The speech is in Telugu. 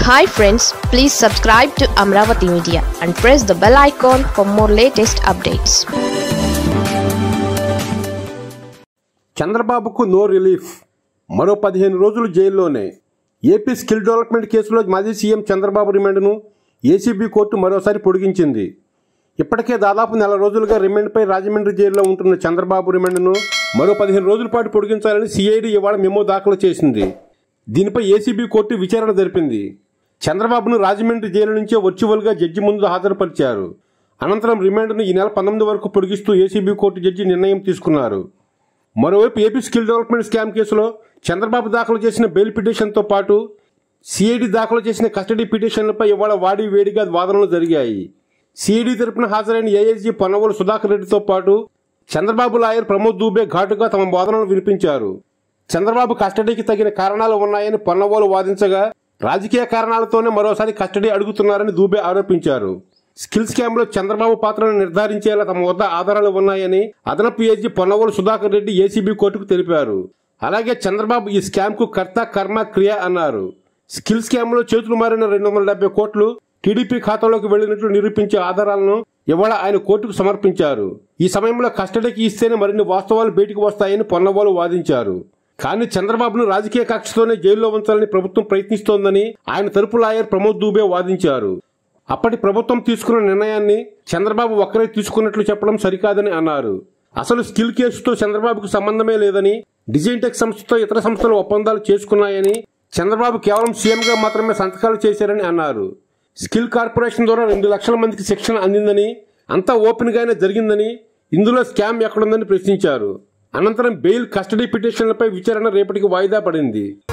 hi friends please subscribe to Amaravati media and press the bell icon for more latest updates చంద్రబాబుకు నో రిలీఫ్ మరో పదిహేను రోజులు జైల్లోనే ఏపీ స్కిల్ డెవలప్మెంట్ కేసులో మాజీ సీఎం చంద్రబాబు రిమాండ్ను ఏసీబీ కోర్టు మరోసారి పొడిగించింది ఇప్పటికే దాదాపు నెల రోజులుగా రిమాండ్పై రాజమండ్రి జైల్లో ఉంటున్న చంద్రబాబు రిమాండ్ను మరో పదిహేను రోజుల పాటు పొడిగించాలని సిఐడి ఇవాళ మెమో దాఖలు చేసింది దీనిపై ఏసీబీ కోర్టు విచారణ జరిపింది చంద్రబాబును రాజమండ్రి జైలు నుంచే వర్చువల్గా జడ్జి ముందు హాజరుపరిచారు అనంతరం రిమాండ్ను ఈ నెల పంతొమ్మిది వరకు పొడిగిస్తూ ఏసీబీ కోర్టు జడ్జి నిర్ణయం తీసుకున్నారు మరోవైపు ఏపీ స్కిల్ డెవలప్మెంట్ స్కామ్ కేసులో చంద్రబాబు దాఖలు చేసిన బెయిల్ పిటిషన్తో పాటు సిఐడి దాఖలు చేసిన కస్టడీ పిటిషన్లపై ఇవాళ వాడి వేడిగా వాదనలు జరిగాయి సిఐడి తరపున హాజరైన ఏఎస్జీ పొన్నవోలు సుధాకర్ రెడ్డితో పాటు చంద్రబాబు లాయర్ ప్రమోద్ దూబే ఘాటుగా తమ వాదనలు వినిపించారు చంద్రబాబు కస్టడీకి తగిన కారణాలు ఉన్నాయని పొన్నవోలు వాదించగా రాజకీయ కారణాలతోనే మరోసారి కస్టడీ అడుగుతున్నారని దూబే ఆరోపించారు స్కిల్ స్కామ్ లో చంద్రబాబు పాత్రను నిర్ధారించేలా తమ వద్ద ఆధారాలు ఉన్నాయని అదనపు ఏజీ పొన్నవోలు సుధాకర్ రెడ్డి ఏసీబీ కోర్టుకు తెలిపారు అలాగే చంద్రబాబు ఈ స్కామ్ కు కర్త కర్మ క్రియ అన్నారు స్కిల్ స్కామ్ లో చేతులు మారిన రెండు వందల డెబ్బై కోట్లు టీడీపీ ఖాతాలోకి వెళ్లినట్లు నిరూపించే ఆధారాలను ఇవాళ ఆయన కోర్టుకు సమర్పించారు ఈ సమయంలో కస్టడీకి ఇస్తేనే మరిన్ని వాస్తవాలు బయటకు వస్తాయని పొన్నవోలు వాదించారు కానీ చంద్రబాబును రాజకీయ కక్షతోనే జైల్లో ఉంచాలని ప్రభుత్వం ప్రయత్నిస్తోందని ఆయన తరపు లాయర్ ప్రమోద్ దూబే వాదించారు అప్పటి ప్రభుత్వం తీసుకున్న నిర్ణయాన్ని చంద్రబాబు ఒక్కరే తీసుకున్నట్లు చెప్పడం సరికాదని అన్నారు అసలు స్కిల్ కేసుతో చంద్రబాబుకు సంబంధమే లేదని డిజైన్ టెక్ సంస్థతో ఇతర సంస్థలు ఒప్పందాలు చేసుకున్నాయని చంద్రబాబు కేవలం సీఎంగా మాత్రమే సంతకాలు చేశారని అన్నారు స్కిల్ కార్పొరేషన్ ద్వారా రెండు లక్షల మందికి శిక్షణ అందిందని అంతా ఓపెన్ గానే జరిగిందని ఇందులో స్కామ్ ఎక్కడుందని ప్రశ్నించారు అనంతరం బెయిల్ కస్టడీ పిటిషన్లపై విచారణ రేపటికి వాయిదా పడింది